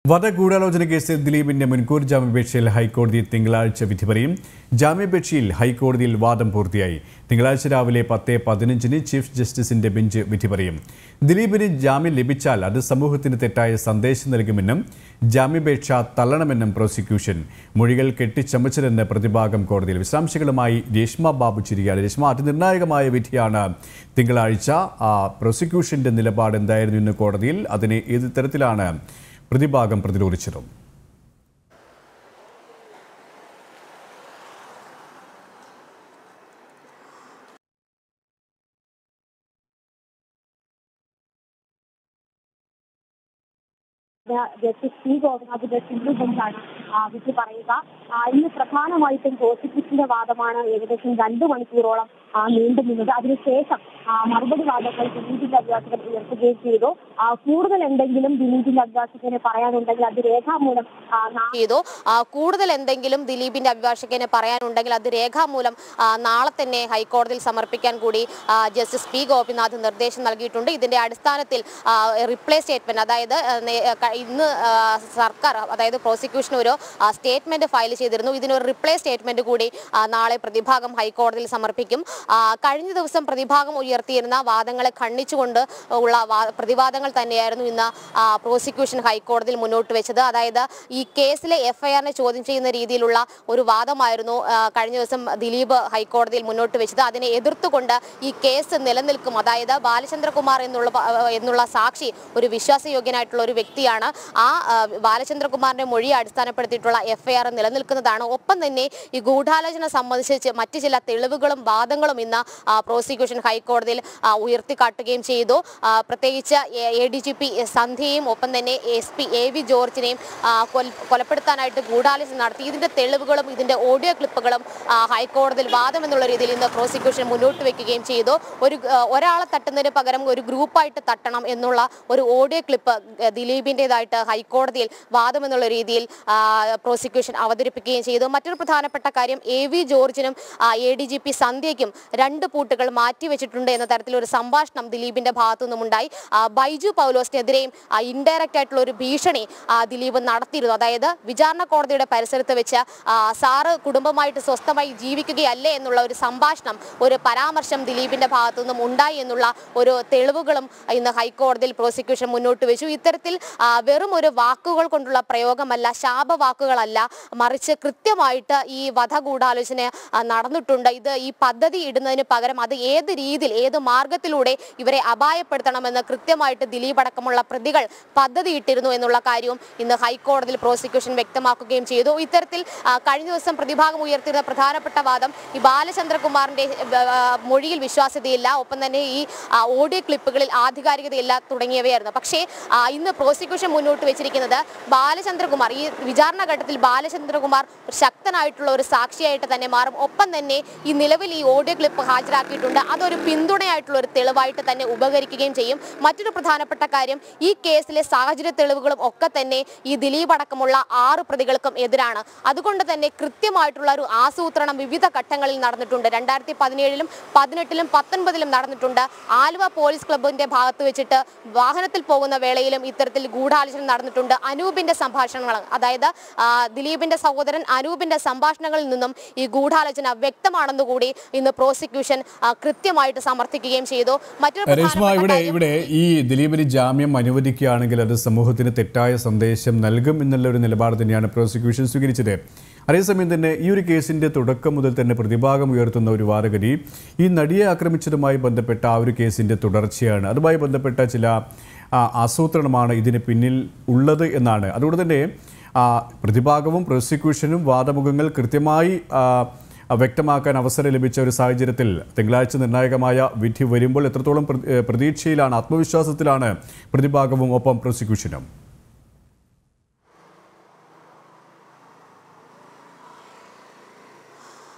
വധഗൂഢാലോചന കേസിൽ ദിലീപിന്റെ മുൻകൂർ ജാമ്യാപേക്ഷയിൽ ഹൈക്കോടതി തിങ്കളാഴ്ച വിധി പറയും ജാമ്യാപേക്ഷയിൽ ഹൈക്കോടതിയിൽ വാദം പൂർത്തിയായി തിങ്കളാഴ്ച രാവിലെ പത്ത് പതിനഞ്ചിന് ചീഫ് ജസ്റ്റിസിന്റെ ബെഞ്ച് വിധി പറയും ദിലീപിന് ജാമ്യം ലഭിച്ചാൽ അത് സമൂഹത്തിന് തെറ്റായ സന്ദേശം നൽകുമെന്നും ജാമ്യാപേക്ഷ തള്ളണമെന്നും പ്രോസിക്യൂഷൻ മൊഴികൾ കെട്ടിച്ചമച്ചതെന്ന് പ്രതിഭാഗം കോടതിയിൽ വിശദാംശങ്ങളുമായി രേഷ്മ ബാബു ചിരിയാണ് രേഷ്മ അതിനിർണായകമായ വിധിയാണ് തിങ്കളാഴ്ച ആ, പ്രോസിക്യൂഷന്റെ നിലപാട് എന്തായിരുന്നു ഇന്ന് കോടതിയിൽ അതിനെ ഏത് തരത്തിലാണ് പ്രതിഭാഗം പ്രതിരോധിച്ചതും ജസ്റ്റിസ് പി ഗോപിനാഥിന്റെ സിംഗിൾ ബെഞ്ചാണ് ആ, വിധി പറയുക ആ, ഇന്ന് പ്രധാനമായിട്ടും പ്രോസിക്യൂഷന്റെ വാദമാണ് ഏകദേശം രണ്ടു മണിക്കൂറോളം ആ, നീണ്ടു നിന്നത് അതിനുശേഷം ആ, മറുപടി വാദങ്ങൾ ദിലീപിന്റെ അഭിഭാഷകൻ ഉയർത്തുകയും ചെയ്തു ആ, കൂടുതൽ എന്തെങ്കിലും ദിലീപിന്റെ അഭിഭാഷകന് പറയാനുണ്ടെങ്കിൽ അത് രേഖാമൂലം ആ, നാ- ചെയ്തു ആ, കൂടുതൽ എന്തെങ്കിലും ദിലീപിന്റെ അഭിഭാഷകന് പറയാനുണ്ടെങ്കിൽ അത് രേഖാമൂലം ആ, നാളെ തന്നെ ഹൈക്കോടതിയിൽ സമർപ്പിക്കാൻ കൂടി ആ, ജസ്റ്റിസ് പി ഗോപിനാഥ് നിർദ്ദേശം നൽകിയിട്ടുണ്ട് ഇതിന്റെ അടിസ്ഥാനത്തിൽ ആ, റിപ്ലൈ സ്റ്റേറ്റ്മെന്റ് അതായത് ആ, നേ- ക- ഇന്ന് ആ, സർക്കാർ അതായത് പ്രോസിക്യൂഷൻ ഒരു ആ, സ്റ്റേറ്റ്മെന്റ് ഫയൽ ചെയ്തിരുന്നു ഇതിനൊരു റിപ്ലൈ സ്റ്റേറ്റ്മെന്റ് കൂടി ആ, നാളെ പ്രതിഭാഗം ഹൈക്കോടതിയിൽ സമർപ്പിക്കും ആ, കഴിഞ്ഞ ദിവസം പ്രതിഭാഗം ഉയർത്തിയിരുന്ന വാദങ്ങളെ ഖണ്ഡിച്ചുകൊണ്ട് ഉള്ള വാ- പ്രതിവാദങ്ങൾ തന്നെയായിരുന്നു ഇന്ന് ആ, പ്രോസിക്യൂഷൻ ഹൈക്കോടതിയിൽ മുന്നോട്ട് വെച്ചത് അതായത് ഈ കേസിലെ എഫ്ഐആറിനെ ചോദ്യം ചെയ്യുന്ന രീതിയിലുള്ള ഒരു വാദമായിരുന്നു ആ, കഴിഞ്ഞ ദിവസം ദിലീപ് ഹൈക്കോടതിയിൽ മുന്നോട്ട് വെച്ചത് അതിനെ എതിർത്തുകൊണ്ട് ഈ കേസ് നിലനിൽക്കും അതായത് ബാലചന്ദ്രകുമാർ എന്നുള്ള പ- എന്നുള്ള സാക്ഷി ഒരു വിശ്വാസയോഗ്യനായിട്ടുള്ള ഒരു വ്യക്തിയാണ് ആ ആ, ബാലചന്ദ്രകുമാറിന്റെ മൊഴിയെ അടിസ്ഥാനപ്പെടുത്തിയിട്ടുള്ള എഫ്ഐആർ നിലനിൽക്കുന്നതാണ് ഒപ്പം തന്നെ ഈ ഗൂഢാലോചന സംബന്ധിച്ച് മറ്റു ചില തെളിവുകളും വാദങ്ങളും ഇന്ന് ആ, പ്രോസിക്യൂഷൻ ഹൈക്കോടതിയിൽ ആ, ഉയർത്തിക്കാട്ടുകയും ചെയ്തു ആ, പ്രത്യേകിച്ച് എ ഡി ജി പി സന്ധ്യയും ഒപ്പം തന്നെ എസ് പി എ വി ജോർജിനെയും ആ, കൊൽ- കൊലപ്പെടുത്താനായിട്ട് ഗൂഢാലോചന നടത്തി ഇതിന്റെ തെളിവുകളും ഇതിന്റെ ഓഡിയോ ക്ലിപ്പുകളും ആ, ഹൈക്കോടതിയിൽ വാദം എന്നുള്ള രീതിയിൽ ഇന്ന് പ്രോസിക്യൂഷൻ മുന്നോട്ട് വെക്കുകയും ചെയ്തു ഒരു ആ, ഒരാളെ തട്ടുന്നതിന് പകരം ഒരു ഗ്രൂപ്പായിട്ട് തട്ടണം എന്നുള്ള ഒരു ഓഡിയോ ക്ലിപ്പ് ആ, ദിലീപിൻ്റെതായിട്ട് ഹൈക്കോടതിയിൽ വാദം എന്നുള്ള രീതിയിൽ ആ, പ്രോസിക്യൂഷൻ അവതരിപ്പിക്കുകയും ചെയ്തു മറ്റൊരു പ്രധാനപ്പെട്ട കാര്യം എ വി ജോർജിനും എ ഡി ജി പി സന്ധ്യയ്ക്കും രണ്ട് പൂട്ടുകൾ മാറ്റിവെച്ചിട്ടുണ്ട് എന്ന തരത്തിലൊരു സംഭാഷണം ദിലീപിന്റെ ഭാഗത്തു നിന്നുമുണ്ടായി ആ, ബൈജു പൗലോസിനെതിരെയും ഇൻഡയറക്റ്റ് ആയിട്ടുള്ള ഒരു ഭീഷണി ആ, ദിലീപ് നടത്തിയിരുന്നു അതായത് വിചാരണ കോടതിയുടെ പരിസരത്ത് വെച്ച് ആ, സാറ് കുടുംബമായിട്ട് സ്വസ്ഥമായി ജീവിക്കുകയല്ലേ എന്നുള്ള ഒരു സംഭാഷണം ഒരു പരാമർശം ദിലീപിന്റെ ഭാഗത്തു നിന്നും ഉണ്ടായി എന്നുള്ള ഒരു തെളിവുകളും ഇന്ന് ഹൈക്കോടതിയിൽ പ്രോസിക്യൂഷൻ മുന്നോട്ട് വെച്ചു ഇത്തരത്തിൽ ആ, വെറും ഒരു വാക്കുകൾ കൊണ്ടുള്ള പ്രയോഗമല്ല ശാപവാക്കുകളല്ല മറിച്ച് കൃത്യമായിട്ട് ഈ വധഗൂഢാലോചന ആ, നടന്നിട്ടുണ്ട് ഇത് ഈ പദ്ധതി ഇടുന്നതിന് പകരം അത് ഏത് രീതിയിൽ ഏത് മാർഗത്തിലൂടെ ഇവരെ അപായപ്പെടുത്തണമെന്ന് കൃത്യമായിട്ട് ദിലീപ് അടക്കമുള്ള പ്രതികൾ പദ്ധതി ഇട്ടിരുന്നു എന്നുള്ള കാര്യവും ഇന്ന് ഹൈക്കോടതിയിൽ പ്രോസിക്യൂഷൻ വ്യക്തമാക്കുകയും ചെയ്തു ഇത്തരത്തിൽ ആ, കഴിഞ്ഞ ദിവസം പ്രതിഭാഗം ഉയർത്തിയിരുന്ന പ്രധാനപ്പെട്ട വാദം ഈ ബാലചന്ദ്രകുമാറിന്റെ ആ, മൊഴിയിൽ വിശ്വാസ്യതയില്ല ഒപ്പം തന്നെ ഈ ആ, ഓഡിയോ ക്ലിപ്പുകളിൽ ആധികാരികതയില്ല തുടങ്ങിയവയായിരുന്നു പക്ഷേ ആ, ഇന്ന് പ്രോസിക്യൂഷൻ മുന്നോട്ട് വെച്ചിരിക്കുന്നത് ബാലചന്ദ്രകുമാർ ഈ വിചാരണ ഘട്ടത്തിൽ ബാലചന്ദ്രകുമാർ ഒരു ശക്തനായിട്ടുള്ള ഒരു സാക്ഷിയായിട്ട് തന്നെ മാറും ഒപ്പം തന്നെ ഈ നിലവിൽ ഈ ഓഡിയോ ക്ലിപ്പ് ഹാജരാക്കിയിട്ടുണ്ട് അതൊരു പിന്തുണയായിട്ടുള്ള ഒരു തെളിവായിട്ട് തന്നെ ഉപകരിക്കുകയും ചെയ്യും മറ്റൊരു പ്രധാനപ്പെട്ട കാര്യം ഈ കേസിലെ സാഹചര്യ തെളിവുകളും ഒക്കെ തന്നെ ഈ ദിലീപ് അടക്കമുള്ള ആറ് പ്രതികൾക്കും എതിരാണ് അതുകൊണ്ട് തന്നെ കൃത്യമായിട്ടുള്ള ഒരു ആസൂത്രണം വിവിധ ഘട്ടങ്ങളിൽ നടന്നിട്ടുണ്ട് രണ്ടായിരത്തി പതിനേഴിലും പതിനെട്ടിലും പത്തൊൻപതിലും നടന്നിട്ടുണ്ട് ആലുവ പോലീസ് ക്ലബിന്റെ ഭാഗത്ത് വെച്ചിട്ട് വാഹനത്തിൽ പോകുന്ന വേളയിലും ഇത്തരത്തിൽ ഗൂഢാലോചന നടന്നിട്ടുണ്ട് അനൂപിന്റെ സംഭാഷണങ്ങൾ അതായത് ആ, ദിലീപിന്റെ സഹോദരൻ അനൂപിന്റെ സംഭാഷണങ്ങളിൽ നിന്നും ഈ ഗൂഢാലോചന വ്യക്തമാണെന്ന് കൂടി ഇന്ന് പ്രോസിക്യൂഷൻ ആ, കൃത്യമായിട്ട് സമർത്ഥിക്കുകയും ചെയ്തു മറ്റൊരു രേഷ്മ പ്രധാനപ്പെട്ട ഇവിടെ കാര്യം- ഇവിടെ ഈ ദിലീപിന് ജാമ്യം അനുവദിക്കുകയാണെങ്കിൽ അത് സമൂഹത്തിന് തെറ്റായ സന്ദേശം നൽകും എന്നുള്ള ഒരു നിലപാട് തന്നെയാണ് പ്രോസിക്യൂഷൻ സ്വീകരിച്ചത് അതേസമയം തന്നെ ഈ ഒരു കേസിന്റെ തുടക്കം മുതൽ തന്നെ പ്രതിഭാഗം ഉയർത്തുന്ന ഒരു വാദഗതി ഈ നടിയെ ആക്രമിച്ചതുമായി ബന്ധപ്പെട്ട ആ ഒരു കേസിന്റെ തുടർച്ചയാണ് അതുമായി ബന്ധപ്പെട്ട ചില ആ, ആസൂത്രണമാണ് ഇതിന് പിന്നിൽ ഉള്ളത് എന്നാണ് അതുകൊണ്ട് തന്നെ ആ, പ്രതിഭാഗവും പ്രോസിക്യൂഷനും വാദമുഖങ്ങൾ കൃത്യമായി ആ, വ്യക്തമാക്കാൻ അവസരം ലഭിച്ച ഒരു സാഹചര്യത്തിൽ തിങ്കളാഴ്ച നിർണായകമായ വിധി വരുമ്പോൾ എത്രത്തോളം പ്ര- ഏഹ് പ്രതീക്ഷയിലാണ് ആത്മവിശ്വാസത്തിലാണ് പ്രതിഭാഗവും ഒപ്പം പ്രോസിക്യൂഷനും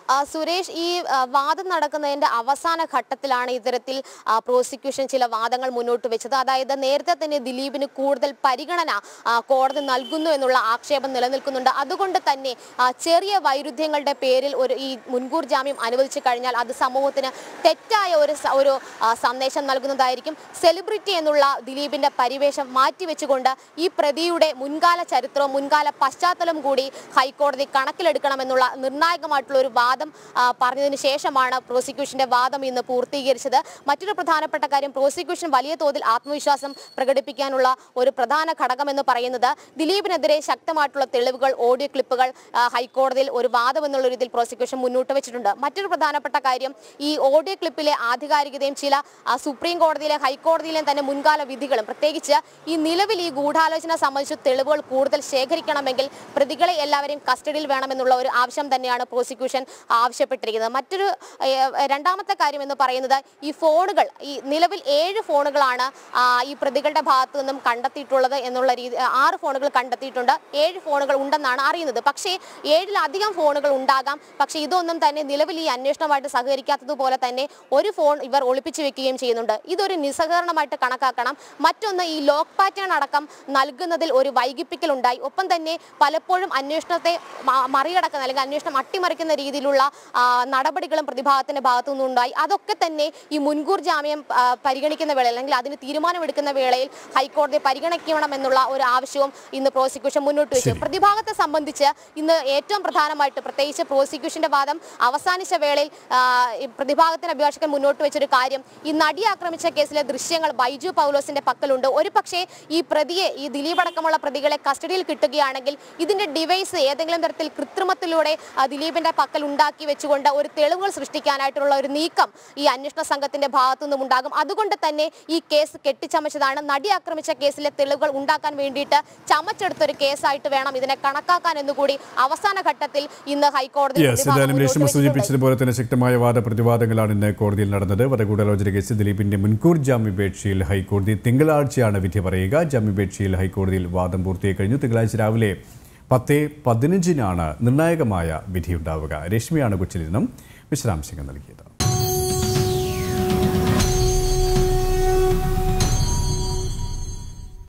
ആ, സുരേഷ് ഈ ആ, വാദം നടക്കുന്നതിന്റെ അവസാന ഘട്ടത്തിലാണ് ഇത്തരത്തിൽ ആ, പ്രോസിക്യൂഷൻ ചില വാദങ്ങൾ മുന്നോട്ട് വെച്ചത് അതായത് നേരത്തെ തന്നെ ദിലീപിന് കൂടുതൽ പരിഗണന ആ, കോടതി നൽകുന്നു എന്നുള്ള ആക്ഷേപം നിലനിൽക്കുന്നുണ്ട് അതുകൊണ്ട് തന്നെ ആ, ചെറിയ വൈരുദ്ധ്യങ്ങളുടെ പേരിൽ ഒരു ഈ മുൻകൂർ ജാമ്യം അനുവദിച്ചു കഴിഞ്ഞാൽ അത് സമൂഹത്തിന് തെറ്റായ ഒരു സ- ഒരു ആ, സന്ദേശം നൽകുന്നതായിരിക്കും സെലിബ്രിറ്റി എന്നുള്ള ദിലീപിന്റെ പരിവേഷം മാറ്റിവെച്ചുകൊണ്ട് ഈ പ്രതിയുടെ മുൻകാല ചരിത്രവും മുൻകാല പശ്ചാത്തലം കൂടി ഹൈക്കോടതി കണക്കിലെടുക്കണമെന്നുള്ള നിർണായകമായിട്ടുള്ള ഒരു വാദം ആ, പറഞ്ഞതിന് ശേഷമാണ് പ്രോസിക്യൂഷന്റെ വാദം ഇന്ന് പൂർത്തീകരിച്ചത് മറ്റൊരു പ്രധാനപ്പെട്ട കാര്യം പ്രോസിക്യൂഷൻ വലിയ തോതിൽ ആത്മവിശ്വാസം പ്രകടിപ്പിക്കാനുള്ള ഒരു പ്രധാന ഘടകം എന്ന് പറയുന്നത് ദിലീപിനെതിരെ ശക്തമായിട്ടുള്ള തെളിവുകൾ ഓഡിയോ ക്ലിപ്പുകൾ ആ, ഹൈക്കോടതിയിൽ ഒരു വാദം എന്നുള്ള രീതിയിൽ പ്രോസിക്യൂഷൻ മുന്നോട്ട് വെച്ചിട്ടുണ്ട് മറ്റൊരു പ്രധാനപ്പെട്ട കാര്യം ഈ ഓഡിയോ ക്ലിപ്പിലെ ആധികാരികതയും ചില ആ, സുപ്രീം കോടതിയിലെ ഹൈക്കോടതിയിലെയും തന്നെ മുൻകാല വിധികളും പ്രത്യേകിച്ച് ഈ നിലവിൽ ഈ ഗൂഢാലോചന സംബന്ധിച്ച് തെളിവുകൾ കൂടുതൽ ശേഖരിക്കണമെങ്കിൽ പ്രതികളെ എല്ലാവരെയും കസ്റ്റഡിയിൽ വേണമെന്നുള്ള ഒരു ആവശ്യം തന്നെയാണ് പ്രോസിക്യൂഷൻ ആവശ്യപ്പെട്ടിരിക്കുന്നത് മറ്റൊരു ഏഹ്, രണ്ടാമത്തെ കാര്യം എന്ന് പറയുന്നത് ഈ ഫോണുകൾ ഈ നിലവിൽ ഏഴ് ഫോണുകളാണ് ആ, ഈ പ്രതികളുടെ ഭാഗത്തു നിന്നും കണ്ടെത്തിയിട്ടുള്ളത് എന്നുള്ള രീതി ആറ് ഫോണുകൾ കണ്ടെത്തിയിട്ടുണ്ട് ഏഴ് ഫോണുകൾ ഉണ്ടെന്നാണ് അറിയുന്നത് പക്ഷേ ഏഴിലധികം ഫോണുകൾ ഉണ്ടാകാം പക്ഷേ ഇതൊന്നും തന്നെ നിലവിൽ ഈ അന്വേഷണമായിട്ട് സഹകരിക്കാത്തതുപോലെ തന്നെ ഒരു ഫോൺ ഇവർ ഒളിപ്പിച്ചു വെക്കുകയും ചെയ്യുന്നുണ്ട് ഇതൊരു നിസ്സഹകരണമായിട്ട് കണക്കാക്കണം മറ്റൊന്ന് ഈ ലോക്ക് പാറ്റേൺ അടക്കം നൽകുന്നതിൽ ഒരു വൈകിപ്പിക്കൽ ഉണ്ടായി ഒപ്പം തന്നെ പലപ്പോഴും അന്വേഷണത്തെ മ- മറികടക്കുന്ന അല്ലെങ്കിൽ അന്വേഷണം അട്ടിമറിക്കുന്ന രീതിയിലുള്ള ആ, നടപടികളും പ്രതിഭാഗത്തിന്റെ ഭാഗത്തു നിന്നുണ്ടായി അതൊക്കെ തന്നെ ഈ മുൻകൂർ ജാമ്യം ആ, പരിഗണിക്കുന്ന വേളയിൽ അല്ലെങ്കിൽ അതിന് തീരുമാനമെടുക്കുന്ന വേളയിൽ ഹൈക്കോടതി പരിഗണിക്കണമെന്നുള്ള ഒരു ആവശ്യവും ഇന്ന് പ്രോസിക്യൂഷൻ മുന്നോട്ട് വെച്ചു ശരി. പ്രതിഭാഗത്തെ സംബന്ധിച്ച് ഇന്ന് ഏറ്റവും പ്രധാനമായിട്ട് പ്രത്യേകിച്ച് പ്രോസിക്യൂഷന്റെ വാദം അവസാനിച്ച വേളയിൽ ആ, ഈ പ്രതിഭാഗത്തിന് അഭിഭാഷകൻ മുന്നോട്ട് വെച്ചൊരു കാര്യം ഈ നടി ആക്രമിച്ച കേസിലെ ദൃശ്യങ്ങൾ ബൈജു പൗലോസിന്റെ പക്കലുണ്ട് ഒരു പക്ഷേ ഈ പ്രതിയെ ഈ ദിലീപ് അടക്കമുള്ള പ്രതികളെ കസ്റ്റഡിയിൽ കിട്ടുകയാണെങ്കിൽ ഇതിന്റെ ഡിവൈസ് ഏതെങ്കിലും തരത്തിൽ കൃത്രിമത്തിലൂടെ ആ, ദിലീപിന്റെ പക്കൽ ഉണ്ടാക്കി വെച്ചുകൊണ്ട് ഒരു തെളിവുകൾ സൃഷ്ടിക്കാനായിട്ടുള്ള ഒരു നീക്കം ഈ അന്വേഷണ സംഘത്തിന്റെ ഭാഗത്തു നിന്നും ഉണ്ടാകും അതുകൊണ്ട് തന്നെ ഈ കേസ് കെട്ടിച്ചമച്ചതാണ് നടി ആക്രമിച്ച കേസിലെ തെളിവുകൾ ഉണ്ടാക്കാൻ വേണ്ടിയിട്ട് ചമച്ചെടുത്തൊരു കേസായിട്ട് വേണം ഇതിനെ കണക്കാക്കാൻ എന്നുകൂടി അവസാന ഘട്ടത്തിൽ ഇന്ന് ഹൈക്കോടതി യെസ് പ്രതിഭാഗം ഏതായാലും മുന്നോട്ട് രേഷ്മ വെച്ചിട്ടുണ്ട്. സൂചിപ്പിച്ചതുപോലെ തന്നെ ശക്തമായ വാദപ്രതിവാദങ്ങളാണ് ഇന്ന് കോടതിയിൽ നടന്നത് വധഗൂഢാലോചന കേസ് ദിലീപിന്റെ മുൻകൂർ ജാമ്യാപേക്ഷയിൽ ഹൈക്കോടതി തിങ്കളാഴ്ചയാണ് വിധി പറയുക ജാമ്യാപേക്ഷയിൽ ഹൈക്കോടതിയിൽ വാദം പൂർത്തിയായി കഴിഞ്ഞു തിങ്കളാഴ്ച രാവിലെ പത്ത് പതിനഞ്ചിനാണ് നിർണായകമായ വിധിയുണ്ടാവുക രശ്മിയാണ് കൊച്ചിയിൽ നിന്നും വിശദാംശങ്ങൾ നൽകിയത്